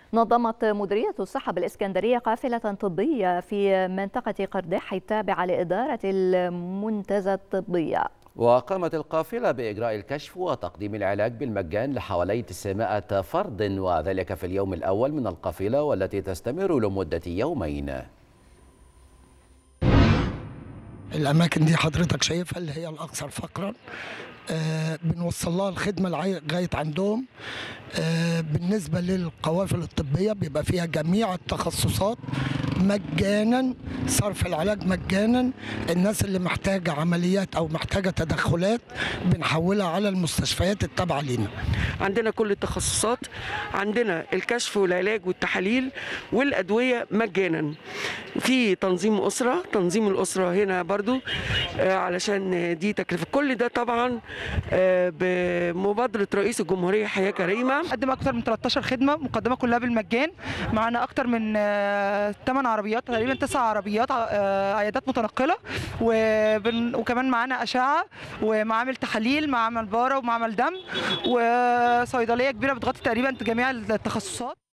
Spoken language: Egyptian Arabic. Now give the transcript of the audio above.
نظمت مديرية الصحة بالإسكندرية قافلة طبية في منطقة قرداح التابعة لإدارة المنتزه الطبية وقامت القافلة بإجراء الكشف وتقديم العلاج بالمجان لحوالي 900 فرد وذلك في اليوم الأول من القافلة والتي تستمر لمدة يومين الأماكن دي حضرتك شايفها اللي هي الأكثر فقرا آه بنوصل لها الخدمة لغاية عندهم آه بالنسبة للقوافل الطبية بيبقى فيها جميع التخصصات مجانا صرف العلاج مجانا الناس اللي محتاجة عمليات أو محتاجة تدخلات بنحولها على المستشفيات التابعة لنا عندنا كل التخصصات عندنا الكشف والعلاج والتحاليل والأدوية مجانا في تنظيم أسرة تنظيم الأسرة هنا برضو آه علشان دي تكلفة كل ده طبعا آه بمبادرة رئيس الجمهورية حياة كريمة قدم أكثر من 13 خدمة مقدمة كلها بالمجان معنا أكثر من 8 عربيات تقريبا 9 عربيات عيادات متنقلة وكمان معانا أشعة ومعامل تحاليل معمل بارة ومعمل دم وصيدلية كبيرة بتغطي تقريبا جميع التخصصات